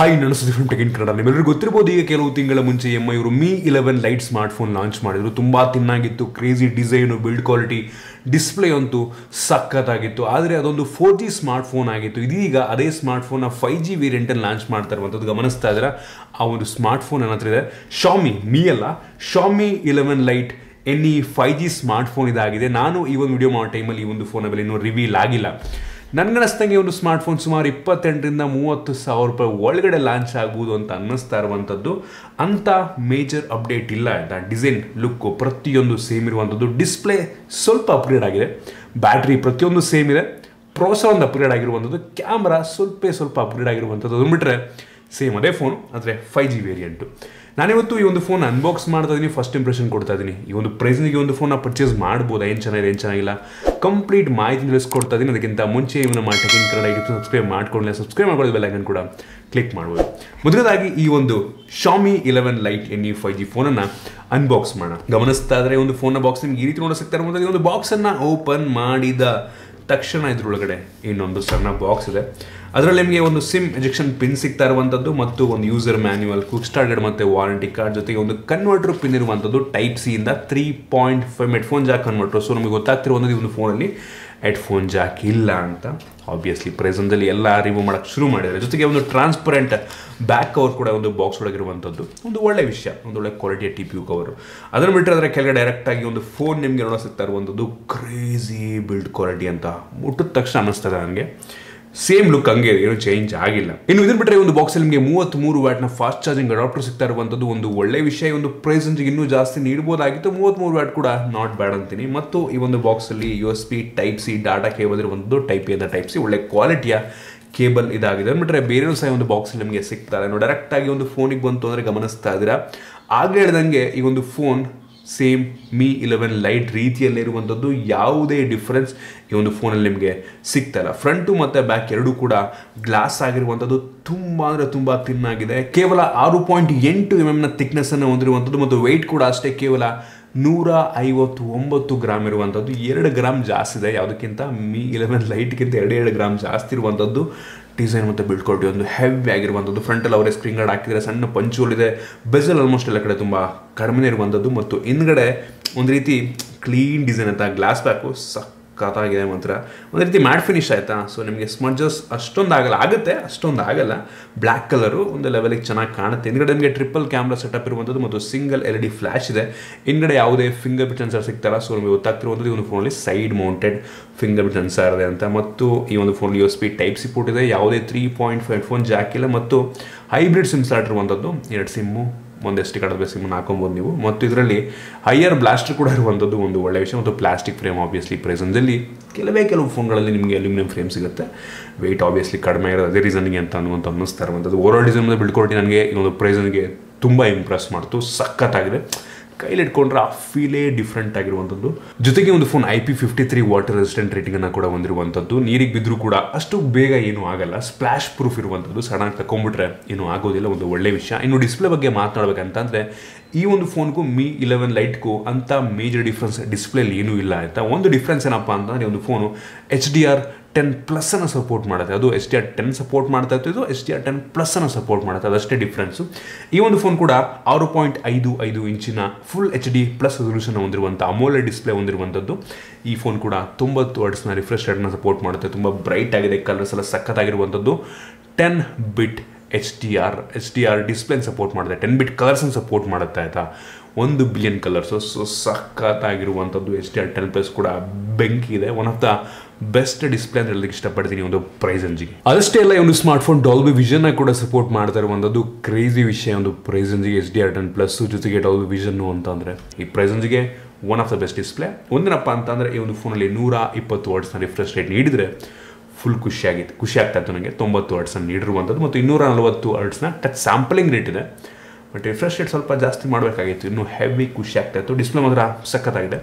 hi ನಾನು Sudeep from tech in Kannada ನಿಮ್ಮೆಲ್ಲರಿಗೂ ಗೊತ್ತಿರ್ಬೋದು ಈಗ ಕೆಲವು ತಿಂಗಳ ಮುಂಚೆ ಎಮ್ ಐ ಇವರು Mi eleven lite smart phone launch ಮಾಡಿದ್ರು ತುಂಬ ತಿನ್ನಾಗಿತ್ತು crazy design build quality display ಅಂತೂ ಸಖತ್ತಾಗಿತ್ತು ಆದರೆ ಅದೊಂದು ಫೋರ್ ಜಿ ಸ್ಮಾರ್ಟ್ ಫೋನ್ ಆಗಿತ್ತು ಇದೀಗ ಅದೇ ಸ್ಮಾರ್ಟ್ ಫೋನ್ನ ಫೈವ್ ಜಿ ವೇರಿಯಂಟಲ್ಲಿ ಲಾಂಚ್ ಮಾಡ್ತಾ ಇರುವಂಥದ್ದು ಗಮನಿಸ್ತಾ ಇದ್ದೀರಾ ಆ ಒಂದು ಸ್ಮಾರ್ಟ್ ಫೋನ್ ನನ್ನ ಹತ್ರ ಇದೆ ಶಾಮಿ ಮೀ ಅಲ್ಲ Xiaomi eleven lite N E five G smart phone ಇದಾಗಿದೆ ನಾನು ಈ ಒಂದು ವಿಡಿಯೋ ಮಾಡೋ ಟೈಮಲ್ಲಿ ಈ ಒಂದು ಫೋನ್ ಮೇಲೆ ಇನ್ನೂ ರಿವೀಲ್ ಆಗಿಲ್ಲ ನನಗನ್ನಿಸ್ದಂಗೆ ಒಂದು ಸ್ಮಾರ್ಟ್ ಫೋನ್ ಸುಮಾರು ಇಪ್ಪತ್ತೆಂಟರಿಂದ ಮೂವತ್ತು ಸಾವಿರ ರೂಪಾಯಿ ಒಳಗಡೆ ಲಾಂಚ್ ಆಗ್ಬೋದು ಅಂತ ಅನ್ನಿಸ್ತಾ ಇರುವಂಥದ್ದು ಅಂಥ ಮೇಜರ್ ಅಪ್ಡೇಟ್ ಇಲ್ಲ ಆಯಿತಾ ಡಿಸೈನ್ ಲುಕ್ಕು ಪ್ರತಿಯೊಂದು ಸೇಮ್ ಇರುವಂಥದ್ದು ಡಿಸ್ಪ್ಲೇ ಸ್ವಲ್ಪ ಅಪ್ಗ್ರೇಡ್ ಆಗಿದೆ ಬ್ಯಾಟ್ರಿ ಪ್ರತಿಯೊಂದು ಸೇಮ್ ಇದೆ ಪ್ರೋಸರ್ ಒಂದು ಅಪ್ಗ್ರೇಡ್ ಆಗಿರುವಂಥದ್ದು ಕ್ಯಾಮ್ರಾ ಸ್ವಲ್ಪ ಸ್ವಲ್ಪ ಅಪ್ಗ್ರೇಡ್ ಆಗಿರುವಂಥದ್ದು ಅದನ್ನು ಬಿಟ್ಟರೆ ಸೇಮ್ ಅದೇ ಫೋನ್ ಆದರೆ ಫೈವ್ ಜಿ ವೇರಿಯಂಟು ನಾನಿವತ್ತು ಈ ಒಂದು ಫೋನ್ ಅನ್ಬಾಕ್ಸ್ ಮಾಡ್ತಾ ಇದ್ದೀನಿ ಫಸ್ಟ್ ಇಂಪ್ರೆಷನ್ ಕೊಡ್ತಾ ಇದ್ದೀನಿ ಈ ಒಂದು ಪ್ರೈಸ್ನಿಗೆ ಒಂದು ಫೋನ್ನ ಪರ್ಚೇಸ್ ಮಾಡ್ಬೋದು ಏನು ಚೆನ್ನಾಗಿದೆ ಏನು ಚೆನ್ನಾಗಿಲ್ಲ ಕಂಪ್ಲೀಟ್ ಮಾಹಿತಿ ತಿಳಿಸ್ಕೊಡ್ತಾ ಇದ್ದೀನಿ ಅದಕ್ಕಿಂತ ಮುಂಚೆ ಇವನ್ನ ಮಾಡಿ ಟೆಕಿನ್ ಕನ್ನಡ ಯೂಟ್ಯೂಬ್ ಸಬ್ಸ್ಕ್ರೈಬ್ ಮಾಡ್ಕೊಳ್ಳಿ ಸಬ್ಸ್ಕ್ರೈಬ್ ಮಾಡ್ಕೊಳ್ಳಿ ಬೆಲ್ಲೈಕನ್ ಕೂಡ ಕ್ಲಿಕ್ ಮಾಡ್ಬೋದು ಮೊದಲದಾಗಿ ಈ ಒಂದು Xiaomi eleven lite N E five G ಫೋನನ್ನು ಅನ್ಬಾಕ್ಸ್ ಮಾಡೋಣ ಗಮನಿಸ್ತಾ ಇದ್ರೆ ಒಂದು ಫೋನ್ನ ಬಾಕ್ಸ್ ನಿಮ್ಗೆ ಈ ರೀತಿ ನೋಡೋ ಸಿಗ್ತಾ ಇರುವಂಥದ್ದು ಈ ಒಂದು ಬಾಕ್ಸನ್ನು ಓಪನ್ ಮಾಡಿದ ತಕ್ಷಣ ಇದ್ರೊಳಗಡೆ ಇನ್ನೊಂದು ಸಣ್ಣ ಬಾಕ್ಸ್ ಇದೆ ಅದರಲ್ಲಿ ನಿಮಗೆ ಒಂದು ಸಿಮ್ ಎಜೆಕ್ಷನ್ ಪಿನ್ ಸಿಗ್ತಾ ಇರುವಂಥದ್ದು ಮತ್ತು ಒಂದು user manual quick start guide ಮತ್ತು ವಾರಂಟಿ ಕಾರ್ಡ್ ಜೊತೆಗೆ ಒಂದು ಕನ್ವರ್ಟರ್ ಪಿನ್ ಇರುವಂಥದ್ದು ಟೈಪ್ ಸಿ ಇಂದ three point five headphone jack converter so ನಮಗೆ ಗೊತ್ತಾಗ್ತಿರುವಂಥದ್ದು ಈ ಒಂದು ಫೋನಲ್ಲಿ ಹೆಡ್ಫೋನ್ ಜಾಕ್ ಇಲ್ಲ ಅಂತ ಆಬ್ವಿಯಸ್ಲಿ ಪ್ರೆಸೆಂಟಲ್ಲಿ ಎಲ್ಲ ರಿಮೂವ್ ಮಾಡೋಕ್ಕೆ ಶುರು ಮಾಡಿದ್ದಾರೆ ಜೊತೆಗೆ ಒಂದು ಟ್ರಾನ್ಸ್ಪರೆಂಟ್ ಬ್ಯಾಕ್ ಕವರ್ ಕೂಡ ಒಂದು ಬಾಕ್ಸ್ ಒಳಗಿರುವಂಥದ್ದು ಒಂದು ಒಳ್ಳೆ ವಿಷಯ ಒಂದು ಒಳ್ಳೆ ಕ್ವಾಲಿಟಿಯ ಟಿ ಪಿ ಯು ಕವರು ಅದನ್ನು ಬಿಟ್ಟರೆ ಅದರ ಕೆಳಗಡೆ ಡೈರೆಕ್ಟಾಗಿ ಒಂದು ಫೋನ್ ನಿಮಗೆ ನೋಡೋ ಸಿಗ್ತಾ ಇರುವಂಥದ್ದು ಕ್ರೇಜಿ ಬಿಲ್ಡ್ ಕ್ವಾಲಿಟಿ ಅಂತ ಮುಟ್ಟಿದ ತಕ್ಷಣ ಅನ್ನಿಸ್ತದೆ ನನಗೆ ಸೇಮ್ ಲುಕ್ ಹಂಗೆ ಇದೆ, ಏನು ಚೇಂಜ್ ಆಗಿಲ್ಲ ಇನ್ನು ಇದನ್ನ ಬಿಟ್ಟರೆ ಒಂದು ಬಾಕ್ಸಲ್ಲಿ ನಿಮಗೆ ಮೂವತ್ತ್ ಮೂರು ವ್ಯಾಟ್ನ ಫಾಸ್ಟ್ ಚಾರ್ಜಿಂಗ್ ಅಡಾಪ್ಟರ್ ಸಿಗ್ತಾ ಇರುವಂಥದ್ದು ಒಂದು ಒಳ್ಳೆ ವಿಷಯ ಈ ಒಂದು ಪ್ರೈಸ್ ಇನ್ನೂ ಜಾಸ್ತಿ ನೀಡಬಹುದಾಗಿತ್ತು ಮೂವತ್ತ್ಮೂರು ವ್ಯಾಟ್ ಕೂಡ ನಾಟ್ ಬ್ಯಾಡ್ ಅಂತೀನಿ ಮತ್ತು ಈ ಒಂದು ಬಾಕ್ಸಲ್ಲಿ U S B type C data cable ಇರುವಂಥದ್ದು ಟೈಪ್ ಎ ಟೈಪ್ ಸಿ ಒಳ್ಳೆ ಕ್ವಾಲಿಟಿಯ ಕೇಬಲ್ ಇದಾಗಿದೆ ಅಂದ್ಬಿಟ್ರೆ ಬೇರೆ ಸಹ ಒಂದು ಬಾಕ್ಸಲ್ಲಿ ನಿಮಗೆ ಸಿಗ್ತಾರೆ ನೀವು ಡೈರೆಕ್ಟಾಗಿ ಒಂದು ಫೋನಿಗೆ ಬಂತು ಅಂದರೆ ಗಮನಿಸ್ತಾ ಇದ್ದೀರಾ ಆಗಲೇ ಹೇಳ್ದಂಗೆ ಈ ಒಂದು phone same Mi eleven lite ರೀತಿಯಲ್ಲಿರುವಂಥದ್ದು ಯಾವುದೇ ಡಿಫ್ರೆನ್ಸ್ ಈ ಒಂದು ಫೋನಲ್ಲಿ ನಿಮಗೆ ಸಿಗ್ತಾ ಇಲ್ಲ ಫ್ರಂಟು ಮತ್ತು ಬ್ಯಾಕ್ ಎರಡೂ ಕೂಡ ಗ್ಲಾಸ್ ಆಗಿರುವಂಥದ್ದು ತುಂಬ ಅಂದರೆ ತುಂಬ ತಿನ್ನಾಗಿದೆ ಕೇವಲ ಆರು ಪಾಯಿಂಟ್ ಎಂಟು ಎಮ್ ಎಮ್ನ ಥಿಕ್ನೆಸ್ಸನ್ನು ಹೊಂದಿರುವಂಥದ್ದು ಮತ್ತು ವೆಯ್ಟ್ ಕೂಡ ಅಷ್ಟೇ ಕೇವಲ ನೂರ ಐವತ್ತು ಒಂಬತ್ತು ಗ್ರಾಮ್ ಇರುವಂಥದ್ದು ಎರಡು ಗ್ರಾಮ್ ಜಾಸ್ತಿ ಇದೆ ಯಾವುದಕ್ಕಿಂತ ಮೀ ಇಲೆವೆನ್ ಲೈಟ್ಗಿಂತ ಎರಡು ಎರಡು ಗ್ರಾಮ್ ಜಾಸ್ತಿ ಇರುವಂಥದ್ದು ಡಿಸೈನ್ ಮತ್ತು ಬಿಲ್ಡ್ ಕ್ವಾಲಿಟಿ ಒಂದು ಹೆವಿ ಆಗಿರುವಂಥದ್ದು ಫ್ರಂಟಲ್ಲಿ ಅವರೇ ಸ್ಕ್ರೀನ್ ಗಾರ್ಡ್ ಹಾಕಿದರೆ ಸಣ್ಣ ಪಂಚೋಲ್ ಇದೆ ಬೆಸಲ್ ಆಲ್ಮೋಸ್ಟ್ ಎಲ್ಲ ಕಡೆ ತುಂಬ ಕಡಿಮೆ ಇರುವಂಥದ್ದು ಮತ್ತು ಹಿಂದ್ಗಡೆ ಒಂದು ರೀತಿ ಕ್ಲೀನ್ ಡಿಸೈನ್ ಅಂತ ಗ್ಲಾಸ್ ಬ್ಯಾಕು ಸಖತ್ತಾಗಿದೆ ಮಾತ್ರ ಒಂದು ರೀತಿ ಮ್ಯಾಟ್ ಫಿನಿಶ್ ಆಯಿತಾ ಸೊ ನಿಮಗೆ ಸ್ಮಡ್ಜಸ್ ಅಷ್ಟೊಂದು ಆಗಲ್ಲ ಆಗುತ್ತೆ ಅಷ್ಟೊಂದು ಆಗಲ್ಲ ಬ್ಲ್ಯಾಕ್ ಕಲರು ಒಂದು ಲೆವೆಲಿಗೆ ಚೆನ್ನಾಗಿ ಕಾಣುತ್ತೆ ಹಿಂದ್ಗಡೆ ನಿಮಗೆ ಟ್ರಿಪಲ್ ಕ್ಯಾಮ್ರಾ ಸೆಟಪ್ ಇರುವಂಥದ್ದು ಮತ್ತು ಸಿಂಗಲ್ ಎಲ್ ಡಿ ಫ್ಲ್ಯಾಶ್ ಇದೆ ಹಿಂದ್ಗಡೆ ಯಾವುದೇ ಫಿಂಗರ್ ಪ್ರಿಂಟ್ ಸೆನ್ಸರ್ ಸಿಗ್ತಾರ ಸೊ ನಿಮಗೆ ಗೊತ್ತಾಗ್ತಿರುವಂಥದ್ದು ಈ ಒಂದು ಫೋನಲ್ಲಿ side mounted finger print sensor ಇದೆ ಅಂತ ಮತ್ತು ಈ ಒಂದು phone U S B type C port ಇದೆ ಯಾವುದೇ three point five phone jack ಇಲ್ಲ ಮತ್ತು ಹೈಬ್ರಿಡ್ ಸಿಮ್ ಸ್ಲಾಟ್ ಇರುವಂಥದ್ದು ಎರಡು ಸಿಮ್ಮು ಒಂದು ಎಸ್ ಟಿ ಕಾರ್ಡ್ ಸಿಮ್ಮನ್ನು ಹಾಕೊಬೋದು ನೀವು ಮತ್ತು ಇದರಲ್ಲಿ ಹೈಯರ್ ಬ್ಲಾಸ್ಟರ್ ಕೂಡ ಇರುವಂಥದ್ದು ಒಂದು ಒಳ್ಳೆ ವಿಷಯ ಮತ್ತು ಪ್ಲಾಸ್ಟಿಕ್ ಫ್ರೇಮ್ ಆಬ್ವಿಯಸ್ಲಿ ಪ್ರೆಸೆನ್ಸಲ್ಲಿ ಕೆಲವೇ ಕೆಲವು ಫೋನ್ಗಳಲ್ಲಿ ನಿಮಗೆ ಅಲ್ಯೂಮಿನಿಯಂ ಫ್ರೇಮ್ ಸಿಗುತ್ತೆ ವೆಯ್ಟ್ ಆಬ್ವಿಯಸ್ಲಿ ಕಡಿಮೆ ಇರೋದು ಅದೇ ರೀಸನ್ಗೆ ಅಂತ ಅನ್ನುವಂಥ ಅನ್ನಿಸ್ತಾ ಇರುವಂಥದ್ದು ಓವರ್ ಡಿಸೈನ್ ಮೇಲೆ ಬಿಳ್ಕೊಟ್ಟು ನನಗೆ ಈ ಒಂದು ಪ್ರೈಸನ್ಗೆ ತುಂಬ ಇಂಪ್ರೆಸ್ ಮಾಡ್ತು ಸಖತ್ತಾಗಿದೆ ಕೈಲಿ ಇಟ್ಕೊಂಡ್ರೆ ಆ ಫೀಲೇ ಡಿಫ್ರೆಂಟ್ ಆಗಿರುವಂಥದ್ದು ಜೊತೆಗೆ ಒಂದು phone I P fifty three water resistant rating ಅನ್ನು ಕೂಡ ಹೊಂದಿರುವಂಥದ್ದು ನೀರಿಗೆ ಬಿದ್ದರೂ ಕೂಡ ಅಷ್ಟು ಬೇಗ ಏನೂ ಆಗಲ್ಲ ಸ್ಪ್ಲಾಶ್ ಪ್ರೂಫ್ ಇರುವಂಥದ್ದು ಸಡನ್ ತಗೊಂಡ್ಬಿಟ್ರೆ ಏನೂ ಆಗೋದಿಲ್ಲ ಒಂದು ಒಳ್ಳೆ ವಿಷಯ ಇನ್ನು ಡಿಸ್ಪ್ಲೇ ಬಗ್ಗೆ ಮಾತನಾಡಬೇಕಂತಂದ್ರೆ ಈ ಒಂದು ಫೋನ್ಗೂ ಮೀ ಇಲೆವೆನ್ ಲೈಟ್ಗೂ ಅಂತ ಮೇಜರ್ ಡಿಫ್ರೆನ್ಸ್ ಡಿಸ್ಪ್ಲೇಲಿ ಏನೂ ಇಲ್ಲ ಆಯಿತಾ ಒಂದು ಡಿಫ್ರೆನ್ಸ್ ಏನಪ್ಪ ಅಂತಂದರೆ ಒಂದು phone H D R ten ಪ್ಲಸ್ಸನ್ನು ಸಪೋರ್ಟ್ ಮಾಡುತ್ತೆ ಅದು H D R ten support ಮಾಡ್ತಾ ಇತ್ತು ಇದು ಎಚ್ ಡಿ ಆರ್ ಟೆನ್ ಪ್ಲಸ್ಸನ್ನು ಸಪೋರ್ಟ್ ಮಾಡುತ್ತೆ ಅದಷ್ಟೇ ಡಿಫ್ರೆನ್ಸು ಈ ಒಂದು ಫೋನ್ ಕೂಡ ಆರು ಪಾಯಿಂಟ್ ಐದು ಐದು ಇಂಚಿನ full H D plus resolution ಹೊಂದಿರುವಂಥ ಅಮೋಲೆ ಡಿಸ್ಪ್ಲೇ ಹೊಂದಿರುವಂಥದ್ದು ಈ ಫೋನ್ ಕೂಡ ತೊಂಬತ್ತು ವರ್ಡ್ಸ್ನ ರಿಫ್ರೆಶ್ ರೇಟ್ನ ಸಪೋರ್ಟ್ ಮಾಡುತ್ತೆ ತುಂಬ ಬ್ರೈಟ್ ಆಗಿದೆ ಕಲರ್ಸ್ ಎಲ್ಲ ಸಖತ್ತಾಗಿರುವಂಥದ್ದು ten bit H D R H D R ಡಿಸ್ಪ್ಲೇನ್ ಸಪೋರ್ಟ್ ಮಾಡುತ್ತೆ ಟೆನ್ ಬಿಟ್ ಕಲರ್ಸನ್ನು ಸಪೋರ್ಟ್ ಮಾಡುತ್ತೆ ಆಯಿತಾ ಒಂದು ಬಿಲಿಯನ್ ಕಲರ್ಸು ಸೊ ಸಖತ್ತಾಗಿರುವಂಥದ್ದು H D R ten plus ಕೂಡ ಬೆಂಕಿ ಇದೆ one of the best display ಅಂತ ಹೇಳೋದಕ್ಕೆ ಇಷ್ಟಪಡ್ತೀನಿ ಒಂದು ಪ್ರೈಸ್ ರೇಂಜಿಗೆ ಅದಷ್ಟೇ ಅಲ್ಲ ಈ ಒಂದು ಸ್ಮಾರ್ಟ್ ಫೋನ್ ಡಾಲ್ಬಿ ವಿಷನ್ ಕೂಡ ಸಪೋರ್ಟ್ ಮಾಡ್ತಾ ಇರುವಂಥದ್ದು ಕ್ರೇಜಿ ವಿಷಯ ಒಂದು ಪ್ರೈಸ್ ರೇಂಜಿಗೆ H D R ten plus ಜೊತೆಗೆ ಡಾಲ್ಬಿ ವಿಷನ್ನು ಅಂತಂದರೆ ಈ ಪ್ರೈಸ್ ರೇಂಜಿಗೆ one of the best display ಒಂದೇನಪ್ಪ ಅಂತಂದರೆ ಈ ಒಂದು ಫೋನಲ್ಲಿ ನೂರ ಇಪ್ಪತ್ತು ವರ್ಡ್ಸ್ನ ರಿಫ್ರೆಶ್ ರೇಟ್ ನೀಡಿದರೆ ಫುಲ್ ಖುಷಿಯಾಗಿತ್ತು ಖುಷಿ ಆಗ್ತಾ ಇತ್ತು ನನಗೆ ತೊಂಬತ್ತು ವರ್ಡ್ಸನ್ನು ನೀಡಿರುವಂಥದ್ದು ಮತ್ತು ಇನ್ನೂರ ನಲವತ್ತು ವರ್ಡ್ಸ್ನ ಟಚ್ ಸ್ಯಾಂಪಲಿಂಗ್ ರೇಟ್ ಇದೆ ಬಟ್ ರಿಫ್ರೆಶ್ ರೇಟ್ ಸ್ವಲ್ಪ ಜಾಸ್ತಿ ಮಾಡಬೇಕಾಗಿತ್ತು ಇನ್ನೂ ಹೆವಿ ಖುಷಿ ಆಗ್ತಾ ಇತ್ತು ಡಿಸ್ಪ್ಲೇ ಮಾತ್ರ ಸಖತ್ತಾಗಿದೆ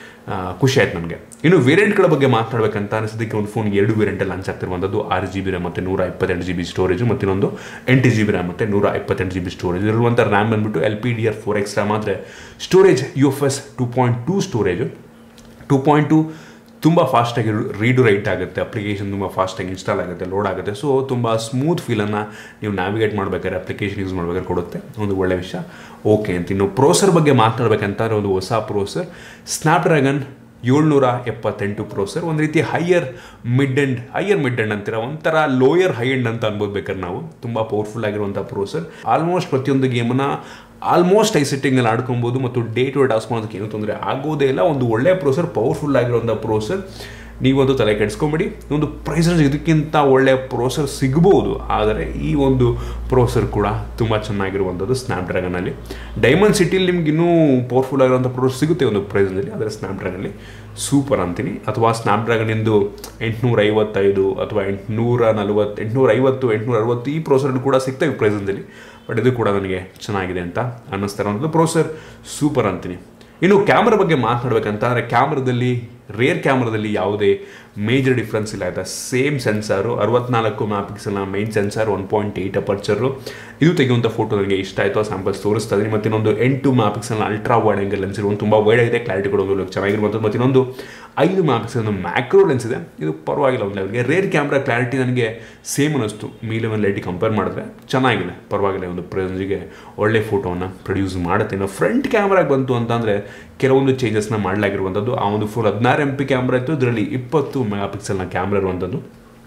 ಖುಷಿ ಆಯ್ತು ನನಗೆ ಇನ್ನು ವೇರಿಯಂಟ್ಗಳ ಬಗ್ಗೆ ಮಾತನಾಡಬೇಕಂತ ಅನಿಸೋದಕ್ಕೆ ಒಂದು ಫೋನ್ ಎರಡು ವೇರಿಯಂಟಲ್ಲಿ ಲಾಂಚ್ ಆಗ್ತಿರುವಂಥದ್ದು ಆರು ಜಿ ಬಿ ರ್ಯಾಮ್ ಮತ್ತು ನೂರ ಇಪ್ಪತ್ತೆಂಟು ಜಿ ಬಿ ಸ್ಟೋರೇಜು ಮತ್ತು ಇನ್ನೊಂದು ಎಂಟು ಜಿ ಬಿ ರ್ಯಾಮ್ ಮತ್ತು ನೂರ ಇಪ್ಪತ್ತೆಂಟು ಜಿ ಬಿ ಸ್ಟೋರೇಜ್ ಇರುವಂಥ ರ್ಯಾಮ್ ಬಂದ್ಬಿಟ್ಟು L P D R four X RAM ಆದರೆ storage U F S two point two storage two point two ತುಂಬ ಫಾಸ್ಟಾಗಿ ರೀಡು ರೈಟ್ ಆಗುತ್ತೆ ಅಪ್ಲಿಕೇಶನ್ ತುಂಬ ಫಾಸ್ಟಾಗಿ ಇನ್ಸ್ಟಾಲ್ ಆಗುತ್ತೆ ಲೋಡ್ ಆಗುತ್ತೆ ಸೊ ತುಂಬ ಸ್ಮೂತ್ ಫೀಲನ್ನು ನೀವು ನ್ಯಾವಿಗೇಟ್ ಮಾಡ್ಬೇಕಾದ್ರೆ ಅಪ್ಲಿಕೇಶನ್ ಯೂಸ್ ಮಾಡ್ಬೇಕಾದ್ರೆ ಕೊಡುತ್ತೆ ಒಂದು ಒಳ್ಳೆ ವಿಷಯ ಓಕೆ ಅಂತ ಇನ್ನು ಪ್ರೋಸರ್ ಬಗ್ಗೆ ಮಾತನಾಡ್ಬೇಕಂತಂದ್ರೆ ಒಂದು ಹೊಸ ಪ್ರೋಸರ್ ಸ್ನ್ಯಾಪ್ಡ್ರ್ಯಾಗನ್ ಏಳ್ನೂರ ಎಪ್ಪತ್ತೆಂಟು ಪ್ರೋಸರ್ ಒಂದು ರೀತಿ higher mid end higher mid end ಅಂತೀರ ಒಂಥರ ಲೋಯರ್ ಹೈ ಎಂಡ್ ಅಂತ ಅನ್ಬೋದು ಬೇಕಾದ್ರೆ ನಾವು ತುಂಬ ಪವರ್ಫುಲ್ ಆಗಿರುವಂಥ ಪ್ರೋಸರ್ ಆಲ್ಮೋಸ್ಟ್ ಪ್ರತಿಯೊಂದು ಗೇಮನ್ನ ಆಲ್ಮೋಸ್ಟ್ ಐ ಸೆಟ್ಟಿಂಗಲ್ಲಿ ಆಡ್ಕೊಬೋದು ಮತ್ತು ಡೇ ಟು ಡೇ ಟಾಸ್ಕ್ ಮಾಡೋದಕ್ಕೆ ಏನೂ ತೊಂದರೆ ಆಗೋದೇ ಇಲ್ಲ ಒಂದು ಒಳ್ಳೆಯ ಪ್ರೋಸರ್ ಪವರ್ಫುಲ್ ಆಗಿರುವಂಥ ಪ್ರೋಸರ್ ನೀವೊಂದು ತಲೆ ಕೆಡಿಸ್ಕೊಂಬಿಡಿ ಒಂದು ಪ್ರೈಸ್ ರೇಂಜ್ ಇದಕ್ಕಿಂತ ಒಳ್ಳೆಯ ಪ್ರೋಸರ್ ಸಿಗ್ಬೋದು ಆದರೆ ಈ ಒಂದು ಪ್ರೋಸರ್ ಕೂಡ ತುಂಬ ಚೆನ್ನಾಗಿರುವಂಥದ್ದು ಸ್ನ್ಯಾಪ್ಡ್ರ್ಯಾಗನಲ್ಲಿ ಡೈಮಂಡ್ ಸಿಟಿಲಿ ನಿಮ್ಗೆ ಇನ್ನೂ ಪವರ್ಫುಲ್ ಆಗಿರುವಂಥ ಪ್ರೋಸರ್ ಸಿಗುತ್ತೆ ಒಂದು ಪ್ರೈಸ್ನಲ್ಲಿ ಆದರೆ ಸ್ನ್ಯಾಪ್ಡ್ರ್ಯಾಗನಲ್ಲಿ ಸೂಪರ್ ಅಂತೀನಿ ಅಥವಾ ಸ್ನ್ಯಾಪ್ಡ್ರ್ಯಾಗನ್ ಎಂದು ಎಂಟುನೂರ ಐವತ್ತೈದು ಅಥವಾ ಎಂಟುನೂರ ನಲವತ್ತು ಎಂಟುನೂರ ಐವತ್ತು ಎಂಟುನೂರ ಅರವತ್ತು ಈ ಪ್ರೋಸರ್ ಕೂಡ ಸಿಗ್ತವೆ ಪ್ರೈಸಲ್ಲಿ ಬಟ್ ಇದು ಕೂಡ ನನಗೆ ಚೆನ್ನಾಗಿದೆ ಅಂತ ಅನ್ನಿಸ್ತಾ ಇರೋಂಥದ್ದು ಪ್ರೋಸರ್ ಸೂಪರ್ ಅಂತೀನಿ ಇನ್ನು ಕ್ಯಾಮ್ರಾ ಬಗ್ಗೆ ಮಾತನಾಡ್ಬೇಕಂತ ಅಂದರೆ ಕ್ಯಾಮ್ರಾದಲ್ಲಿ ರೇರ್ ಕ್ಯಾಮ್ರಾದಲ್ಲಿ ಯಾವುದೇ ಮೇಜರ್ ಡಿಫ್ರೆನ್ಸ್ ಇಲ್ಲ ಆಯಿತಾ ಸೇಮ್ ಸೆನ್ಸಾರು ಅರವತ್ನಾಲ್ಕು ಮ್ಯಾಪ್ ಪಿಕ್ಸಲ್ನ main sensor one point eight aperture ಇದು ತೆಗೆಯುವಂಥ ಫೋಟೋ ನನಗೆ ಇಷ್ಟ ಆಯಿತು ಆ ಸ್ಯಾಂಪಲ್ಸ್ ತೋರಿಸ್ತಾ ಇದ್ದೀನಿ ಮತ್ತು ಇನ್ನೊಂದು ಎಂಟು ಮ್ಯಾಪ್ ಪಿಕ್ಸಲ್ನ ಅಲ್ಟ್ರಾ ವೈಡ್ ಆ್ಯಂಗಲ್ ಲೆನ್ಸ್ ಇರುವಂಥ ತುಂಬ ವೈಡ್ ಆಗಿದೆ ಕ್ಲಾರಿಟಿ ಕೂಡ ಒಂದು ಚೆನ್ನಾಗಿರುವಂಥದ್ದು ಮತ್ತು ಇನ್ನೊಂದು ಐದು ಮ್ಯಾಪ್ ಪಿಕ್ಸಲ್ ಮ್ಯಾಕ್ರೋ ಲೆನ್ಸ್ ಇದೆ ಇದು ಪರವಾಗಿಲ್ಲ ಒಂದು ಲೆವೆಲ್ಗೆ ರೇರ್ ಕ್ಯಾಮ್ರಾ ಕ್ಲಾರಿಟಿ ನನಗೆ ಸೇಮ್ ಅನ್ನಿಸ್ತು ಮೀ ಲೆವೆನ್ ಲೈಟಿ ಕಂಪೇರ್ ಮಾಡಿದ್ರೆ ಚೆನ್ನಾಗಿದೆ ಪರವಾಗಿಲ್ಲ ಒಂದು ಪ್ರೆಸೆನ್ಸ್ಗೆ ಒಳ್ಳೆ ಫೋಟೋವನ್ನು ಪ್ರೊಡ್ಯೂಸ್ ಮಾಡುತ್ತೆ ಇನ್ನು ಫ್ರಂಟ್ ಕ್ಯಾಮ್ರಾಗೆ ಬಂತು ಅಂತಂದರೆ ಕೆಲವೊಂದು ಚೇಂಜಸ್ನ ಮಾಡಲಾಗಿರುವಂಥದ್ದು ಆ ಒಂದು ಫೋನ್ ಹದಿನಾರು ಎಂ ಪಿ ಕ್ಯಾಮ್ರಾ ಇತ್ತು ಇದರಲ್ಲಿ ಇಪ್ಪತ್ತು ಮೆಗಾ ಪಿಕ್ಸೆಲ್ನ ಕ್ಯಾಮ್ರಾ ಇರುವಂಥದ್ದು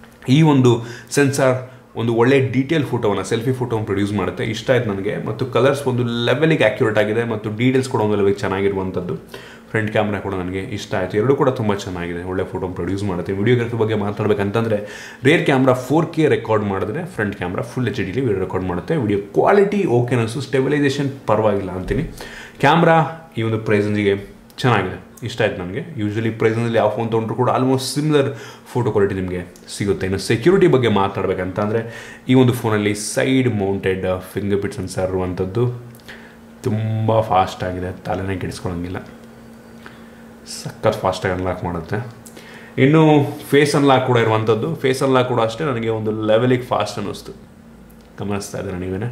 ಈ ಒಂದು ಸೆನ್ಸಾರ್ ಒಂದು ಒಳ್ಳೆ ಡೀಟೇಲ್ ಫೋಟೋವನ್ನು ಸೆಲ್ಫಿ ಫೋಟೋವನ್ನು ಪ್ರೊಡ್ಯೂಸ್ ಮಾಡುತ್ತೆ ಇಷ್ಟ ಆಯ್ತು ನನಗೆ ಮತ್ತು ಕಲರ್ಸ್ ಒಂದು ಲೆವೆಲಿಗೆ ಆಕ್ಯುರೇಟ್ ಆಗಿದೆ ಮತ್ತು ಡೀಟೇಲ್ಸ್ ಕೂಡ ಒಂದು ಲೆವೆಲ್ಗೆ ಚೆನ್ನಾಗಿರುವಂಥದ್ದು ಫ್ರಂಟ್ ಕ್ಯಾಮ್ರಾ ಕೂಡ ನನಗೆ ಇಷ್ಟ ಆಯಿತು ಎರಡು ಕೂಡ ತುಂಬ ಚೆನ್ನಾಗಿದೆ ಒಳ್ಳೆ ಫೋಟೋ ಪ್ರೊಡ್ಯೂಸ್ ಮಾಡುತ್ತೆ ವಿಡಿಯೋಗ್ರಫಿ ಬಗ್ಗೆ ಮಾತಾಡಬೇಕಂತಂದರೆ rear camera four K record ಮಾಡಿದ್ರೆ ಫ್ರಂಟ್ ಕ್ಯಾಮ್ರಾ ಫುಲ್ ಎಚ್ ಡಿಲಿ ವಿಡಿಯೋ ರೆಕಾರ್ಡ್ ಮಾಡುತ್ತೆ ವಿಡಿಯೋ ಕ್ವಾಲಿಟಿ ಓಕೆ ಅನಿಸು ಸ್ಟೆಬಿಲೈಸೇಷನ್ ಪರವಾಗಿಲ್ಲ ಅಂತೀನಿ ಕ್ಯಾಮ್ರಾ ಈ ಒಂದು ಪ್ರೈಸನ್ಸಿಗೆ ಚೆನ್ನಾಗಿದೆ ಇಷ್ಟ ಆಯ್ತು ನನಗೆ ಯೂಶ್ವಲಿ ಪ್ರೈಸಲ್ಲಿ ಯಾವ ಫೋನ್ ತೊಗೊಂಡ್ರು ಕೂಡ ಆಲ್ಮೋಸ್ಟ್ ಸಿಮಿಲರ್ ಫೋಟೋ ಕ್ವಾಲಿಟಿ ನಿಮಗೆ ಸಿಗುತ್ತೆ ಇನ್ನು ಸೆಕ್ಯೂರಿಟಿ ಬಗ್ಗೆ ಮಾತಾಡಬೇಕಂತ ಅಂದರೆ ಈ ಒಂದು ಫೋನಲ್ಲಿ side mounted finger print sensor ಇರುವಂಥದ್ದು ತುಂಬ ಫಾಸ್ಟ್ ಆಗಿದೆ ತಲೆನೇ ಕೆಡಿಸ್ಕೊಳಂಗಿಲ್ಲ ಸಖತ್ ಫಾಸ್ಟಾಗಿ ಅನ್ಲಾಕ್ ಮಾಡುತ್ತೆ ಇನ್ನು ಫೇಸ್ ಅನ್ಲಾಕ್ ಕೂಡ ಇರುವಂಥದ್ದು ಫೇಸ್ ಅನ್ಲಾಕ್ ಕೂಡ ಅಷ್ಟೇ ನನಗೆ ಒಂದು ಲೆವೆಲಿಗೆ ಫಾಸ್ಟ್ ಅನ್ನಿಸ್ತು ಗಮನಿಸ್ತಾ ಇದ್ದಾರೆ ನೀವೇನೆ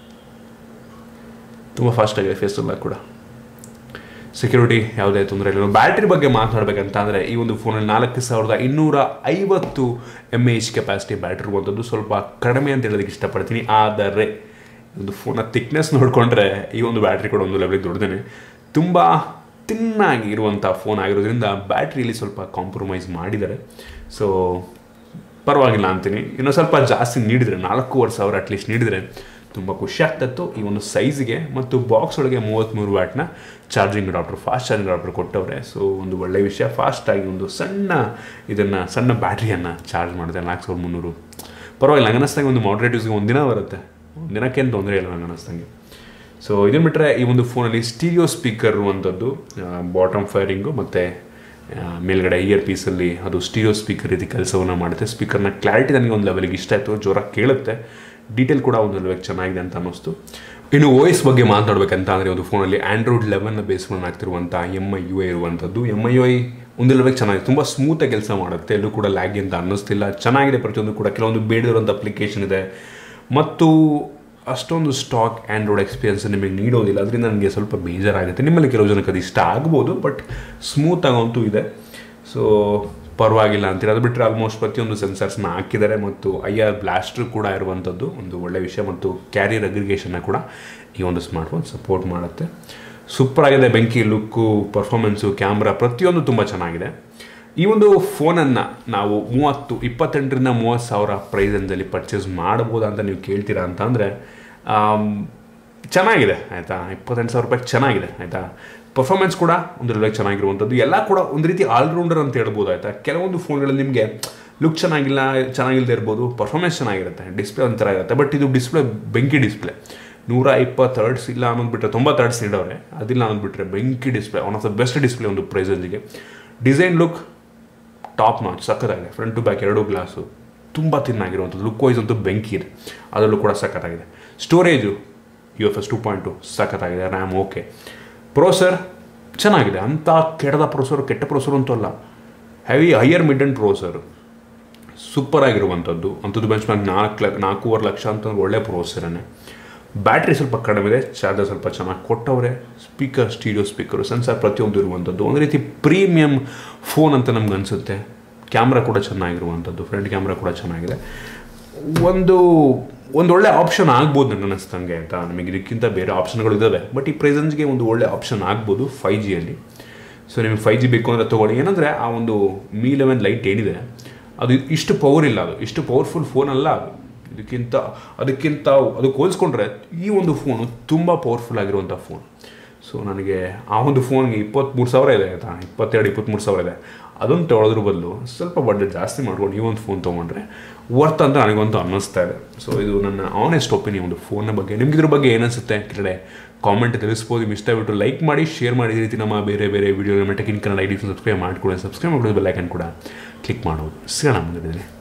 ತುಂಬ ಫಾಸ್ಟ್ ಆಗಿದೆ ಫೇಸ್ ಅನ್ಲಾಕ್ ಕೂಡ ಸೆಕ್ಯೂರಿಟಿ ಯಾವುದೇ ತೊಂದರೆ ಇಲ್ಲ ಬ್ಯಾಟ್ರಿ ಬಗ್ಗೆ ಮಾತನಾಡಬೇಕಂತ ಅಂದರೆ ಈ ಒಂದು ಫೋನಲ್ಲಿ ನಾಲ್ಕು ಸಾವಿರದ ಇನ್ನೂರ ಐವತ್ತು M A H capacity battery ಇರುವಂಥದ್ದು ಸ್ವಲ್ಪ ಕಡಿಮೆ ಅಂತ ಹೇಳೋದಕ್ಕೆ ಇಷ್ಟಪಡ್ತೀನಿ ಆದರೆ ಒಂದು ಫೋನ ಥಿಕ್ನೆಸ್ ನೋಡಿಕೊಂಡ್ರೆ ಈ ಒಂದು ಬ್ಯಾಟ್ರಿ ಕೂಡ ಒಂದು ಲೆವೆಲಿಗೆ ದೊಡ್ಡದೇನೆ ತುಂಬ ತಿನ್ನಾಗಿ ಇರುವಂಥ ಫೋನ್ ಆಗಿರೋದ್ರಿಂದ ಬ್ಯಾಟ್ರಿಯಲ್ಲಿ ಸ್ವಲ್ಪ ಕಾಂಪ್ರಮೈಸ್ ಮಾಡಿದ್ದಾರೆ ಸೊ ಪರವಾಗಿಲ್ಲ ಅಂತೀನಿ ಇನ್ನೂ ಸ್ವಲ್ಪ ಜಾಸ್ತಿ ನೀಡಿದರೆ ನಾಲ್ಕೂವರೆ ಸಾವಿರ ಅಟ್ಲೀಸ್ಟ್ ನೀಡಿದರೆ ತುಂಬ ಖುಷಿ ಆಗ್ತಿತ್ತು ಈ ಒಂದು ಸೈಜ್ಗೆ ಮತ್ತು ಬಾಕ್ಸ್ ಒಳಗೆ ಮೂವತ್ತ್ಮೂರು ವ್ಯಾಟ್ನ charging adapter fast charging adapter ಕೊಟ್ಟವ್ರೆ ಸೊ ಒಂದು ಒಳ್ಳೆ ವಿಷಯ ಫಾಸ್ಟಾಗಿ ಒಂದು ಸಣ್ಣ ಇದನ್ನು ಸಣ್ಣ ಬ್ಯಾಟ್ರಿಯನ್ನು ಚಾರ್ಜ್ ಮಾಡಿದೆ ನಾಲ್ಕು ಸಾವಿರದ ಮುನ್ನೂರು ಪರವಾಗಿಲ್ಲ ನಂಗೆ ಅನ್ನಿಸ್ದಂಗೆ ಒಂದು ಮಾಡ್ರೇಟ್ ಯೂಸ್ಗೆ ಒಂದಿನ ಬರುತ್ತೆ ಒಂದು ದಿನಕ್ಕೇನು ತೊಂದರೆ ಇಲ್ಲ ನಂಗೆ ಅನ್ನಿಸ್ದಂಗೆ ಸೊ ಇದನ್ನು ಬಿಟ್ಟರೆ ಈ ಒಂದು ಫೋನಲ್ಲಿ ಸ್ಟೀರಿಯೋ ಸ್ಪೀಕರ್ ಇರುವಂಥದ್ದು ಬಾಟಮ್ ಫೈರಿಂಗು ಮತ್ತು ಮೇಲ್ಗಡೆ ಇಯರ್ ಪೀಸಲ್ಲಿ ಅದು ಸ್ಟೀರಿಯೋ ಸ್ಪೀಕರ್ ರೀತಿ ಕೆಲಸವನ್ನು ಮಾಡುತ್ತೆ ಸ್ಪೀಕರ್ನ ಕ್ಲಾರಿಟಿ ನನಗೆ ಒಂದು ಲೆವೆಲ್ಗೆ ಇಷ್ಟ ಆಯಿತು ಜೋರಾಗಿ ಕೇಳುತ್ತೆ ಡೀಟೇಲ್ ಕೂಡ ಒಂದು ಲೆವೆಲ್ಗೆ ಚೆನ್ನಾಗಿದೆ ಅಂತ ಅನ್ನಿಸ್ತು ಇನ್ನು ಓ ಎಸ್ ಬಗ್ಗೆ ಮಾತನಾಡಬೇಕಂತ ಅಂದರೆ ಒಂದು ಫೋನಲ್ಲಿ ಆ್ಯಂಡ್ರಾಯ್ಡ್ ಲೆವೆನ್ನ ಬೇಸ್ಕೊಂಡು ಆಗ್ತಿರುವಂಥ ಎಮ್ ಐ ಯು ಐ ಇರುವಂಥದ್ದು ಎಮ್ ಐ ಯು ಐ ಒಂದು ಲೆವೆಲ್ ಚೆನ್ನಾಗಿದೆ ತುಂಬ ಸ್ಮೂತಾಗಿ ಕೆಲಸ ಮಾಡುತ್ತೆ ಎಲ್ಲೂ ಕೂಡ ಲ್ಯಾಗಿ ಅಂತ ಅನ್ನಿಸ್ತಿಲ್ಲ ಚೆನ್ನಾಗಿದೆ ಪ್ರತಿಯೊಂದು ಕೂಡ ಕೆಲವೊಂದು ಬೇಡದಿರುವಂಥ ಅಪ್ಲಿಕೇಶನ್ ಇದೆ ಮತ್ತು ಅಷ್ಟೊಂದು ಸ್ಟಾಕ್ ಆ್ಯಂಡ್ರಾಯ್ಡ್ ಎಕ್ಸ್ಪೀರಿಯನ್ಸ್ ನಿಮಗೆ ನೀಡೋದಿಲ್ಲ ಅದರಿಂದ ನನಗೆ ಸ್ವಲ್ಪ ಬೇಜಾರಾಗುತ್ತೆ ನಿಮ್ಮಲ್ಲಿ ಕೆಲವು ಜನಕ್ಕೆ ಅದು ಇಷ್ಟ ಆಗ್ಬೋದು ಬಟ್ ಸ್ಮೂತಾಗಂತೂ ಇದೆ ಸೊ ಪರವಾಗಿಲ್ಲ ಅಂತೀರ ಅದು ಬಿಟ್ಟರೆ ಆಲ್ಮೋಸ್ಟ್ ಪ್ರತಿಯೊಂದು ಸೆನ್ಸರ್ಸ್ನ ಹಾಕಿದ್ದಾರೆ ಮತ್ತು ಐ ಆರ್ ಬ್ಲಾಸ್ಟರ್ ಕೂಡ ಇರುವಂಥದ್ದು ಒಂದು ಒಳ್ಳೆ ವಿಷಯ ಮತ್ತು ಕ್ಯಾರಿಯರ್ ಅಗ್ರಿಗೇಷನ್ನ ಕೂಡ ಈ ಒಂದು ಸ್ಮಾರ್ಟ್ಫೋನ್ ಸಪೋರ್ಟ್ ಮಾಡುತ್ತೆ ಸೂಪರ್ ಆಗಿದೆ ಬೆಂಕಿ ಲುಕ್ಕು ಪರ್ಫಾರ್ಮೆನ್ಸು ಕ್ಯಾಮ್ರಾ ಪ್ರತಿಯೊಂದು ತುಂಬ ಚೆನ್ನಾಗಿದೆ ಈ ಒಂದು ಫೋನನ್ನು ನಾವು ಮೂವತ್ತು ಇಪ್ಪತ್ತೆಂಟರಿಂದ ಮೂವತ್ತು ಸಾವಿರ ಪ್ರೈಸಲ್ಲಿ ಪರ್ಚೇಸ್ ಮಾಡ್ಬೋದಾ ಅಂತ ನೀವು ಕೇಳ್ತೀರಾ ಅಂತ ಅಂದರೆ ಚೆನ್ನಾಗಿದೆ ಆಯಿತಾ ಇಪ್ಪತ್ತೆಂಟು ಸಾವಿರ ರೂಪಾಯಿ ಚೆನ್ನಾಗಿದೆ ಆಯಿತಾ ಪರ್ಫಾರ್ಮೆನ್ಸ್ ಕೂಡ ಒಂದು ಲೆವೆಲ್ ಚೆನ್ನಾಗಿರುವಂಥದ್ದು ಎಲ್ಲ ಕೂಡ ಒಂದು ರೀತಿ ಆಲ್ರೌಂಡರ್ ಅಂತ ಹೇಳ್ಬೋದು ಆಯಿತಾ ಕೆಲವೊಂದು ಫೋನ್ಗಳಲ್ಲಿ ನಿಮಗೆ ಲುಕ್ ಚೆನ್ನಾಗಿಲ್ಲ ಚೆನ್ನಾಗಿಲ್ಲದೆ ಇರ್ಬೋದು ಪರ್ಫಾರ್ಮೆನ್ಸ್ ಚೆನ್ನಾಗಿರುತ್ತೆ ಡಿಸ್ಪ್ಲೇ ಒಂಥರ ಇರುತ್ತೆ ಬಟ್ ಇದು ಡಿಸ್ಪ್ಲೇ ಬೆಂಕಿ ಡಿಸ್ಪ್ಲೇ ನೂರ ಇಪ್ಪತ್ತು ಹರ್ಡ್ಸ್ ಇಲ್ಲ ಅನ್ನೋದು ತೊಂಬತ್ತು ಹರ್ಡ್ಸ್ ನೀಡೋರೆ ಅದಿಲ್ಲ ಅನ್ನೋದು ಬೆಂಕಿ display one of the best display ಒಂದು ಪ್ರೈಸಲ್ಲಿಗೆ ಡಿಸೈನ್ ಲುಕ್ ಟಾಪ್ ನಾಚ್ ಸಖತ್ತಾಗಿದೆ ಫ್ರಂಟ್ ಟು ಬ್ಯಾಕ್ ಎರಡು ಗ್ಲಾಸು ತುಂಬ ತಿನ್ನಾಗಿರುವಂಥದ್ದು ಲುಕ್ ವೈಸ್ ಅಂತೂ ಬೆಂಕಿ ಇದೆ ಅದರಲ್ಲೂ ಕೂಡ ಸಖತ್ತಾಗಿದೆ storage U F S two point two ಸಖತ್ತಾಗಿದೆ ರ್ಯಾಮ್ ಓಕೆ ಪ್ರೋಸರ್ ಚೆನ್ನಾಗಿದೆ ಅಂಥ ಕೆಡದ ಪ್ರೋಸರ್ ಕೆಟ್ಟ ಪ್ರೋಸರ್ ಅಂತೂ ಅಲ್ಲ heavy higher mid end processor super ಆಗಿರುವಂಥದ್ದು ಅಂಥದ್ದು ಬೆಂಚ್ ಮಾರ್ಕ್ ನಾಲ್ಕು ಲಕ್ಷ ನಾಲ್ಕೂವರೆ ಲಕ್ಷ ಅಂತ ಒಳ್ಳೆ ಪ್ರೋಸರನ್ನೇ ಬ್ಯಾಟ್ರಿ ಸ್ವಲ್ಪ ಕಡಿಮೆ ಇದೆ ಚಾರ್ಜರ್ ಸ್ವಲ್ಪ ಚೆನ್ನಾಗಿ ಕೊಟ್ಟವ್ರೆ ಸ್ಪೀಕರ್ ಸ್ಟೀರಿಯೋ ಸ್ಪೀಕರು ಸೆನ್ಸರ್ ಪ್ರತಿಯೊಂದು ಇರುವಂಥದ್ದು ಒಂದು ರೀತಿ ಪ್ರೀಮಿಯಂ ಫೋನ್ ಅಂತ ನಮ್ಗೆ ಅನಿಸುತ್ತೆ ಕ್ಯಾಮ್ರಾ ಕೂಡ ಚೆನ್ನಾಗಿರುವಂಥದ್ದು ಫ್ರಂಟ್ ಕ್ಯಾಮ್ರಾ ಕೂಡ ಚೆನ್ನಾಗಿದೆ ಒಂದು ಒಂದು ಒಳ್ಳೆ ಆಪ್ಷನ್ ಆಗ್ಬೋದು ನನಗೆ ಅನ್ನಿಸ್ತಂಗೆ ಆಯಿತಾ ನಮಗೆ ಇದಕ್ಕಿಂತ ಬೇರೆ ಆಪ್ಷನ್ಗಳು ಇದ್ದಾವೆ ಬಟ್ ಈ ಪ್ರೆಸೆನ್ಸ್ಗೆ ಒಂದು ಒಳ್ಳೆ ಆಪ್ಷನ್ ಆಗ್ಬೋದು ಫೈ ಜಿಯಲ್ಲಿ ಸೊ ನಿಮಗೆ ಫೈ ಜಿ ಬೇಕು ಅಂದರೆ ತೊಗೊಳ್ಳಿ ಏನಂದರೆ ಆ ಒಂದು ಮೀ ಲೆವೆನ್ ಲೈಟ್ ಏನಿದೆ ಅದು ಇಷ್ಟು ಪವರ್ ಇಲ್ಲ ಅದು ಇಷ್ಟು ಪವರ್ಫುಲ್ ಫೋನ್ ಅಲ್ಲ ಅದು ಇದಕ್ಕಿಂತ ಅದಕ್ಕಿಂತ ಅದಕ್ಕೆ ಹೋಲಿಸ್ಕೊಂಡ್ರೆ ಈ ಒಂದು ಫೋನು ತುಂಬ ಪವರ್ಫುಲ್ ಆಗಿರುವಂಥ ಫೋನ್ ಸೊ ನನಗೆ ಆ ಒಂದು ಫೋನ್ಗೆ ಇಪ್ಪತ್ತ್ಮೂರು ಸಾವಿರ ಇದೆ ಆಯಿತಾ ಇಪ್ಪತ್ತೆರಡು ಇಪ್ಪತ್ತ್ಮೂರು ಸಾವಿರ ಇದೆ ಅದನ್ನು ತೊಗೊಳೋದ್ರ ಬದಲು ಸ್ವಲ್ಪ ಬಡ್ಜೆಟ್ ಜಾಸ್ತಿ ಮಾಡ್ಕೊಂಡು ಈ ಒಂದು ಫೋನ್ ತೊಗೊಂಡ್ರೆ ವರ್ತ್ ಅಂತ ನನಗಂತೂ ಅನ್ನಿಸ್ತಾ ಇದೆ ಸೊ ಇದು ನನ್ನ ಆನೆಸ್ಟ್ ಒಪಿನಿಯನ್ ಒಂದು ಫೋನ್ನ ಬಗ್ಗೆ ನಿಮ್ಗೆ ಇದ್ರ ಬಗ್ಗೆ ಏನನ್ಸುತ್ತೆ ಕೆಳಗಡೆ ಕಾಮೆಂಟ್ ತಿಳಿಸ್ಬೋದು ನಿಮ್ಗೆ ಇಷ್ಟ ಬಿಟ್ಟು ಲೈಕ್ ಮಾಡಿ ಶೇರ್ ಮಾಡಿ ಈ ರೀತಿ ನಮ್ಮ ಬೇರೆ ಬೇರೆ video tech in Kannada ID subscribe ಮಾಡ್ಕೊಳ್ಳಿ ಸಬ್ಸ್ಕ್ರೈಬ್ ಮಾಡೋದು ಬೆಲ್ಲೈಕನ್ ಕೂಡ ಕ್ಲಿಕ್ ಮಾಡ್ಬೋದು ಸಿಗೋಣ ಮುಂದಿನ